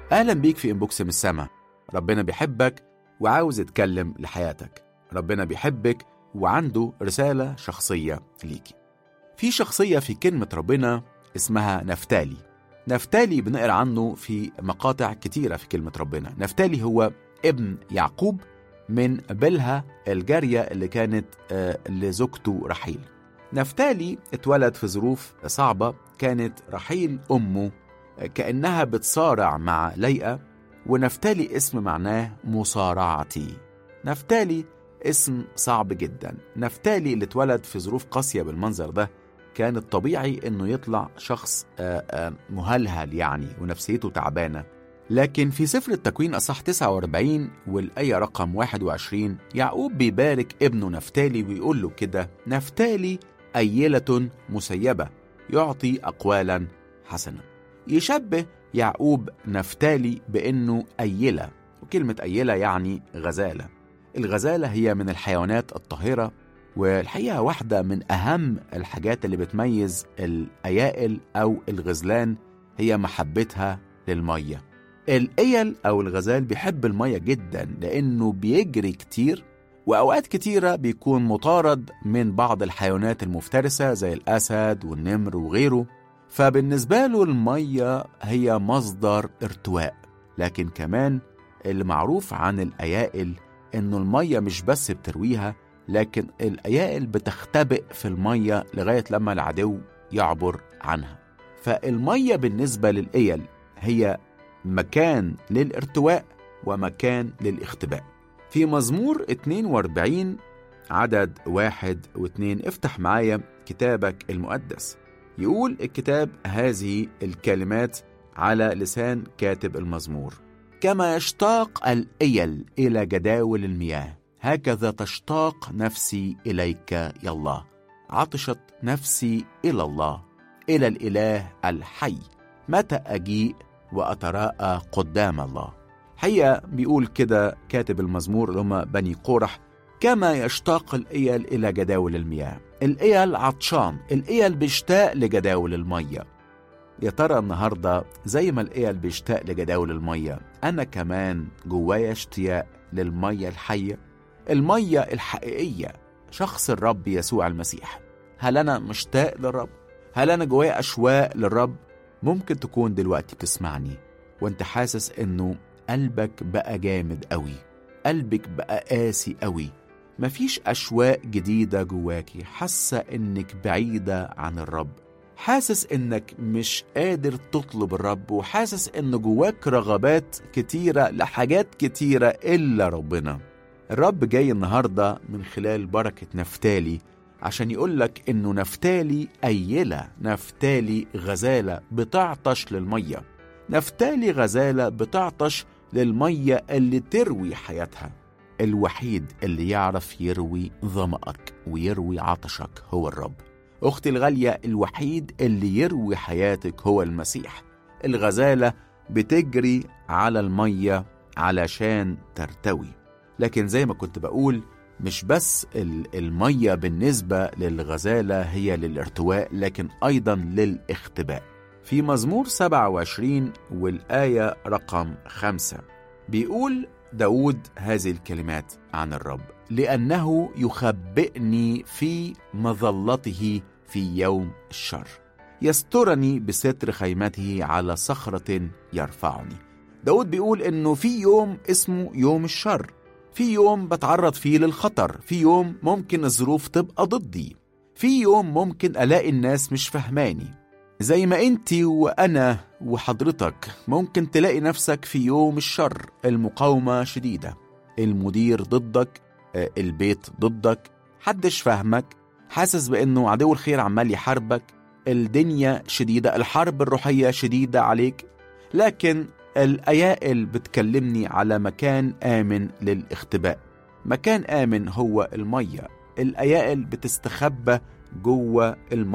أهلا بيك في إنبوكس من السما ربنا بيحبك وعاوز يتكلم لحياتك ربنا بيحبك وعنده رسالة شخصية ليكي في شخصية في كلمة ربنا اسمها نفتالي نفتالي بنقرا عنه في مقاطع كتيرة في كلمة ربنا نفتالي هو ابن يعقوب من بلها الجارية اللي كانت آه، لزوجته رحيل نفتالي اتولد في ظروف صعبة كانت رحيل أمه آه، كأنها بتصارع مع ليئة ونفتالي اسم معناه مصارعتي نفتالي اسم صعب جدا نفتالي اللي اتولد في ظروف قاسية بالمنظر ده كان الطبيعي انه يطلع شخص آه، آه، مهلهل يعني ونفسيته تعبانة لكن في سفر التكوين أصح 49 والآية رقم 21 يعقوب بيبارك ابنه نفتالي ويقول له كده نفتالي أيلة مسيبة يعطي أقوالا حسنة يشبه يعقوب نفتالي بأنه أيلة وكلمة أيلة يعني غزالة الغزالة هي من الحيوانات الطاهرة والحقيقة واحدة من أهم الحاجات اللي بتميز الأيائل أو الغزلان هي محبتها للمية الأيل أو الغزال بيحب المية جدا لأنه بيجري كتير وأوقات كتيرة بيكون مطارد من بعض الحيوانات المفترسة زي الأسد والنمر وغيره فبالنسبة له المية هي مصدر ارتواء لكن كمان اللي معروف عن الأيائل إنه المية مش بس بترويها لكن الأيائل بتختبئ في المية لغاية لما العدو يعبر عنها فالمية بالنسبة للإيل هي مكان للارتواء ومكان للاختباء في مزمور 42 عدد واحد واثنين افتح معايا كتابك المقدس يقول الكتاب هذه الكلمات على لسان كاتب المزمور كما يشتاق الإيل إلى جداول المياه هكذا تشتاق نفسي إليك يا الله عطشت نفسي إلى الله إلى الإله الحي متى أجيء وأتراءى قدام الله حقيقة بيقول كده كاتب المزمور اللي هم بني قورح كما يشتاق الإيل إلى جداول المياه الإيل عطشان الإيل بيشتاق لجداول المية يا ترى النهاردة زي ما الإيل بيشتاق لجداول المية أنا كمان جوايا اشتياق للمية الحية المية الحقيقية شخص الرب يسوع المسيح هل أنا مشتاق للرب؟ هل أنا جوايا أشواق للرب؟ ممكن تكون دلوقتي بتسمعني وانت حاسس انه قلبك بقى جامد قوي قلبك بقى قاسي قوي مفيش أشواق جديدة جواكي حاسة إنك بعيدة عن الرب حاسس إنك مش قادر تطلب الرب وحاسس إن جواك رغبات كتيرة لحاجات كتيرة إلا ربنا الرب جاي النهاردة من خلال بركة نفتالي عشان يقولك إنه نفتالي أيلة نفتالي غزالة بتعطش للمية نفتالي غزالة بتعطش للمية اللي تروي حياتها الوحيد اللي يعرف يروي ظمأك ويروي عطشك هو الرب أختي الغالية الوحيد اللي يروي حياتك هو المسيح الغزالة بتجري على المية علشان ترتوي لكن زي ما كنت بقول مش بس ال- المية بالنسبة للغزالة هي للارتواء لكن أيضا للاختباء في مزمور 27 والآية رقم خمسة بيقول داود هذه الكلمات عن الرب لأنه يخبئني في مظلته في يوم الشر يسترني بستر خيمته على صخرة يرفعني داود بيقول إنه في يوم اسمه يوم الشر في يوم بتعرض فيه للخطر في يوم ممكن الظروف تبقى ضدي في يوم ممكن ألاقي الناس مش فهماني زي ما انت وانا وحضرتك ممكن تلاقي نفسك في يوم الشر المقاومة شديدة المدير ضدك آه، البيت ضدك حدش فاهمك حاسس بانه عدو الخير عمال يحاربك الدنيا شديدة الحرب الروحية شديدة عليك لكن الأيائل بتكلمني على مكان آمن للاختباء مكان آمن هو المية الأيائل بتستخبى جوه المية